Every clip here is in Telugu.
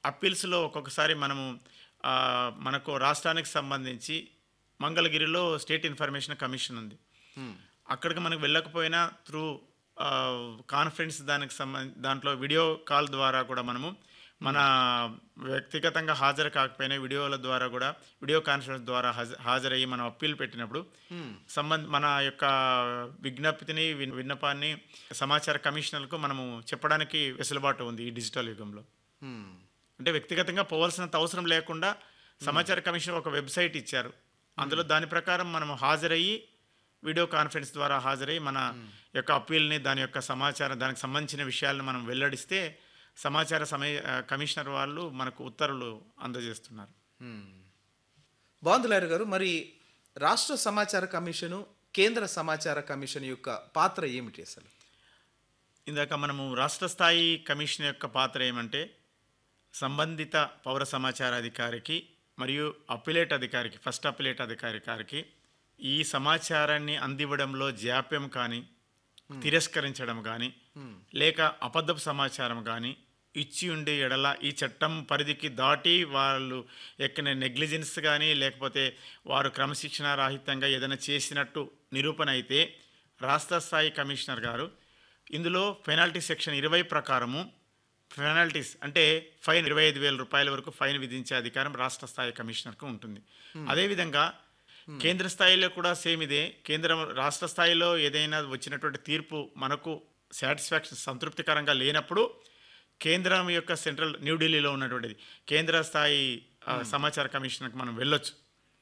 అప్పీల్స్లో ఒక్కొక్కసారి మనము ఆ, మనకు రాష్ట్రానికి సంబంధించి మంగళగిరిలో స్టేట్ ఇన్ఫర్మేషన్ కమిషన్ ఉంది అక్కడికి మనకు వెళ్ళకపోయినా త్రూ కాన్ఫరెన్స్ దానికి సంబంధ దాంట్లో వీడియో కాల్ ద్వారా కూడా మనము మన వ్యక్తిగతంగా హాజరు కాకపోయినా వీడియోల ద్వారా కూడా వీడియో కాన్ఫరెన్స్ ద్వారా హాజ- హాజరయ్యి మనం అప్పీల్ పెట్టినప్పుడు సంబంధ మన యొక్క విజ్ఞప్తిని విన్- విన్నపాన్ని సమాచార కమిషనర్కు మనము చెప్పడానికి వెసులుబాటు ఉంది ఈ డిజిటల్ యుగంలో అంటే వ్యక్తిగతంగా పోవాల్సినంత అవసరం లేకుండా సమాచార కమిషన్ ఒక వెబ్సైట్ ఇచ్చారు అందులో దాని ప్రకారం మనం హాజరయ్యి వీడియో కాన్ఫరెన్స్ ద్వారా హాజరై మన యొక్క అప్పీల్ని దాని యొక్క సమాచారం దానికి సంబంధించిన విషయాలను మనం వెల్లడిస్తే సమాచార సమయ ఆ, కమిషనర్ వాళ్ళు మనకు ఉత్తర్వులు అందజేస్తున్నారు బాగుంది లాయర్ గారు మరి రాష్ట్ర సమాచార కమిషను కేంద్ర సమాచార కమిషన్ యొక్క పాత్ర ఏమిటి అసలు ఇందాక మనము రాష్ట్ర స్థాయి కమిషన్ యొక్క పాత్ర ఏమంటే సంబంధిత పౌర సమాచార అధికారికి మరియు అప్పిలేట్ అధికారికి ఫస్ట్ అప్పిలేట్ అధికారి గారికి ఈ సమాచారాన్ని అందివ్వడంలో జాప్యం కానీ తిరస్కరించడం కానీ లేక అబద్ధపు సమాచారం కానీ ఇచ్చి ఉండే ఎడల ఈ చట్టం పరిధికి దాటి వాళ్ళు ఎక్కిన నెగ్లిజెన్స్ కానీ లేకపోతే వారు క్రమశిక్షణ రాహిత్యంగా ఏదైనా చేసినట్టు నిరూపణ అయితే రాష్ట్ర స్థాయి కమిషనర్ గారు ఇందులో పెనాల్టీ సెక్షన్ ఇరవై ప్రకారము పెనాల్టీస్ అంటే ఫైన్ ఇరవై ఐదు వేల రూపాయల వరకు ఫైన్ విధించే అధికారం రాష్ట్ర స్థాయి కమిషనర్కు ఉంటుంది అదేవిధంగా కేంద్ర స్థాయిలో కూడా సేమ్ ఇదే కేంద్రం రాష్ట్ర స్థాయిలో ఏదైనా వచ్చినటువంటి తీర్పు మనకు సాటిస్ఫాక్షన్ సంతృప్తికరంగా లేనప్పుడు కేంద్రం యొక్క సెంట్రల్ న్యూఢిల్లీలో ఉన్నటువంటిది కేంద్ర స్థాయి ఆ, సమాచార కమిషన్కి మనం వెళ్ళొచ్చు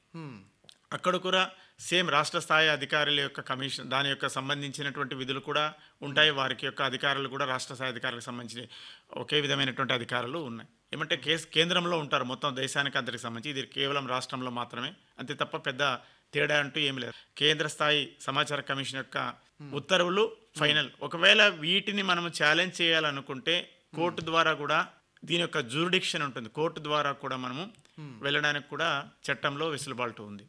అక్కడ కూడా సేమ్ రాష్ట్ర స్థాయి అధికారుల యొక్క కమిషన్ దాని యొక్క సంబంధించినటువంటి విధులు కూడా ఉంటాయి వారికి యొక్క అధికారులు కూడా రాష్ట్ర స్థాయి అధికారులకు సంబంధించి ఒకే విధమైనటువంటి అధికారులు ఉన్నాయి ఏమంటే కేస్ కేంద్రంలో ఉంటారు మొత్తం దేశానికి అందరికి సంబంధించి ఇది కేవలం రాష్ట్రంలో మాత్రమే అంతే తప్ప పెద్ద తేడా అంటూ ఏమి లేదు కేంద్ర స్థాయి సమాచార కమిషన్ యొక్క ఉత్తర్వులు ఫైనల్ ఒకవేళ వీటిని మనం ఛాలెంజ్ చేయాలనుకుంటే కోర్టు ద్వారా కూడా దీని యొక్క జూరిడిక్షన్ ఉంటుంది కోర్టు ద్వారా కూడా మనము వెళ్ళడానికి కూడా చట్టంలో వెసులుబాటు ఉంది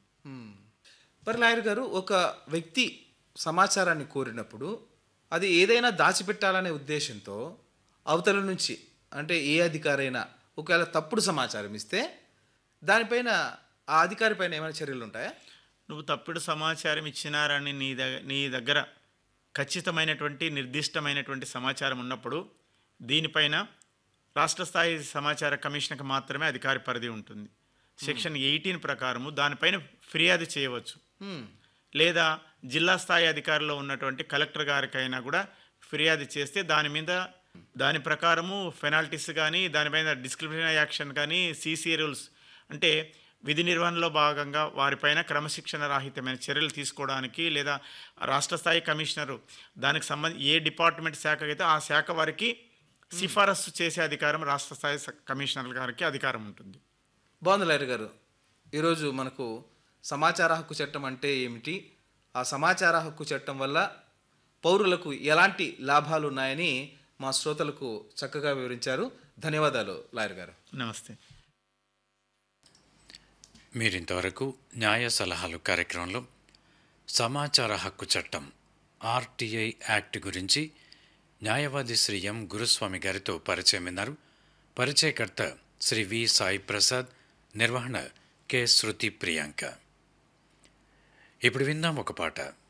మరి లాయర్ గారు ఒక వ్యక్తి సమాచారాన్ని కోరినప్పుడు అది ఏదైనా దాచిపెట్టాలనే ఉద్దేశంతో అవతల నుంచి అంటే ఏ అధికారైనా ఒకవేళ తప్పుడు సమాచారం ఇస్తే దానిపైన ఆ అధికారి పైన ఏమైనా చర్యలు ఉంటాయా నువ్వు తప్పుడు సమాచారం ఇచ్చినారని నీ దగ్గర నీ దగ్గర ఖచ్చితమైనటువంటి నిర్దిష్టమైనటువంటి సమాచారం ఉన్నప్పుడు దీనిపైన రాష్ట్ర స్థాయి సమాచార కమిషన్కి మాత్రమే అధికారి పరిధి ఉంటుంది సెక్షన్ ఎయిటీన్ ప్రకారము దానిపైన ఫిర్యాదు చేయవచ్చు హ్మ్. లేదా జిల్లా స్థాయి అధికారిలో ఉన్నటువంటి కలెక్టర్ గారికైనా కూడా ఫిర్యాదు చేస్తే దాని మీద దాని ప్రకారము పెనాల్టీస్ కానీ దానిపైన డిస్క్రిమినరీ యాక్షన్ కానీ సీసీ రూల్స్ అంటే విధి నిర్వహణలో భాగంగా వారిపైన క్రమశిక్షణ రాహిత్యమైన చర్యలు తీసుకోవడానికి లేదా రాష్ట్ర స్థాయి కమిషనరు దానికి సంబంధించి ఏ డిపార్ట్మెంట్ శాఖ అయితే ఆ శాఖ వారికి సిఫారసు చేసే అధికారం రాష్ట్ర స్థాయి స- కమిషనర్ గారికి అధికారం ఉంటుంది బాగుంది లాయర్ గారు ఈరోజు మనకు సమాచార హక్కు చట్టం అంటే ఏమిటి ఆ సమాచార హక్కు చట్టం వల్ల పౌరులకు ఎలాంటి లాభాలు ఉన్నాయని మా శ్రోతలకు చక్కగా వివరించారు ధన్యవాదాలు లాయర్ గారు నమస్తే మీరింతవరకు న్యాయ సలహాలు కార్యక్రమంలో సమాచార హక్కు చట్టం ఆర్టీఐ యాక్ట్ గురించి న్యాయవాది శ్రీ ఎం గురుస్వామి గారితో పరిచయం విన్నారు పరిచయకర్త శ్రీ వి సాయి ప్రసాద్ నిర్వహణ కె శృతి ప్రియాంక ఇప్పుడు విందాం ఒక పాట